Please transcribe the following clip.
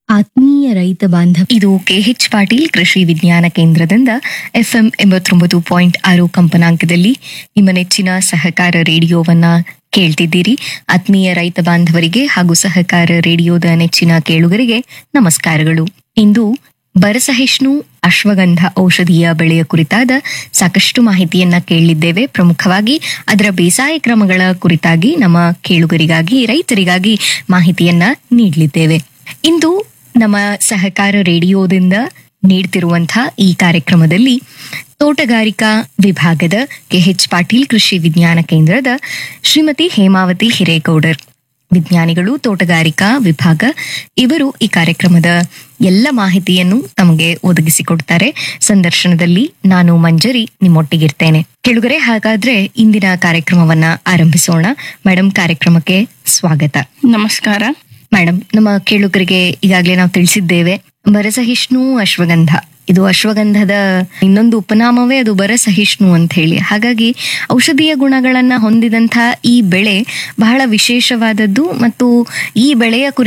ಆತ್ಮೀಯ ರೈತ ಬಾಂಧವ ಇದು ಕೆಎಚ್ ಪಾಟೀಲ್ ಕೃಷಿ ವಿಜ್ಞಾನ ಕೇಂದ್ರದಿಂದ ಎಫ್ಎಂ ಎಂಬತ್ತೊಂಬತ್ತು ಪಾಯಿಂಟ್ ಆರು ಕಂಪನಾಂಕದಲ್ಲಿ ನಿಮ್ಮ ನೆಚ್ಚಿನ ಸಹಕಾರ ರೇಡಿಯೋವನ್ನ ಕೇಳ್ತಿದ್ದೀರಿ ಆತ್ಮೀಯ ರೈತ ಬಾಂಧವರಿಗೆ ಹಾಗೂ ಸಹಕಾರ ರೇಡಿಯೋದ ನೆಚ್ಚಿನ ಕೇಳುಗರಿಗೆ ನಮಸ್ಕಾರಗಳು ಇಂದು ಬರಸಹಿಷ್ಣು ಅಶ್ವಗಂಧ ಔಷಧೀಯ ಬೆಳೆಯ ಕುರಿತಾದ ಸಾಕಷ್ಟು ಮಾಹಿತಿಯನ್ನ ಕೇಳಿದ್ದೇವೆ ಪ್ರಮುಖವಾಗಿ ಅದರ ಬೇಸಾಯ ಕ್ರಮಗಳ ಕುರಿತಾಗಿ ನಮ್ಮ ಕೇಳುಗರಿಗಾಗಿ ರೈತರಿಗಾಗಿ ಮಾಹಿತಿಯನ್ನ ನೀಡಲಿದ್ದೇವೆ ಇಂದು ನಮ್ಮ ಸಹಕಾರ ರೇಡಿಯೋದಿಂದ ನೀಡ್ತಿರುವಂತಹ ಈ ಕಾರ್ಯಕ್ರಮದಲ್ಲಿ ತೋಟಗಾರಿಕಾ ವಿಭಾಗದ ಕೆಎಚ್ ಪಾಟೀಲ್ ಕೃಷಿ ವಿಜ್ಞಾನ ಕೇಂದ್ರದ ಶ್ರೀಮತಿ ಹೇಮಾವತಿ ಹಿರೇಗೌಡರ್ ವಿಜ್ಞಾನಿಗಳು ತೋಟಗಾರಿಕಾ ವಿಭಾಗ ಇವರು ಈ ಕಾರ್ಯಕ್ರಮದ ಎಲ್ಲ ಮಾಹಿತಿಯನ್ನು ತಮಗೆ ಒದಗಿಸಿಕೊಡ್ತಾರೆ ಸಂದರ್ಶನದಲ್ಲಿ ನಾನು ಮಂಜರಿ ನಿಮ್ಮೊಟ್ಟಿಗಿರ್ತೇನೆ ಕೆಳಗರೆ ಹಾಗಾದ್ರೆ ಇಂದಿನ ಕಾರ್ಯಕ್ರಮವನ್ನ ಆರಂಭಿಸೋಣ ಮೇಡಮ್ ಕಾರ್ಯಕ್ರಮಕ್ಕೆ ಸ್ವಾಗತ ನಮಸ್ಕಾರ ಮೇಡಮ್ ನಮ್ಮ ಕೇಳುಗರಿಗೆ ಈಗಾಗಲೇ ನಾವು ತಿಳಿಸಿದ್ದೇವೆ ಬರಸಹಿಷ್ಣು ಅಶ್ವಗಂಧ ಇದು ಅಶ್ವಗಂಧದ ಇನ್ನೊಂದು ಉಪನಾಮವೇ ಅದು ಬರಸಹಿಷ್ಣು ಅಂತ ಹೇಳಿ ಹಾಗಾಗಿ ಔಷಧೀಯ ಗುಣಗಳನ್ನ ಹೊಂದಿದಂತಹ ಈ ಬೆಳೆ ಬಹಳ ವಿಶೇಷವಾದದ್ದು ಮತ್ತು ಈ ಬೆಳೆಯ ಕುರಿತು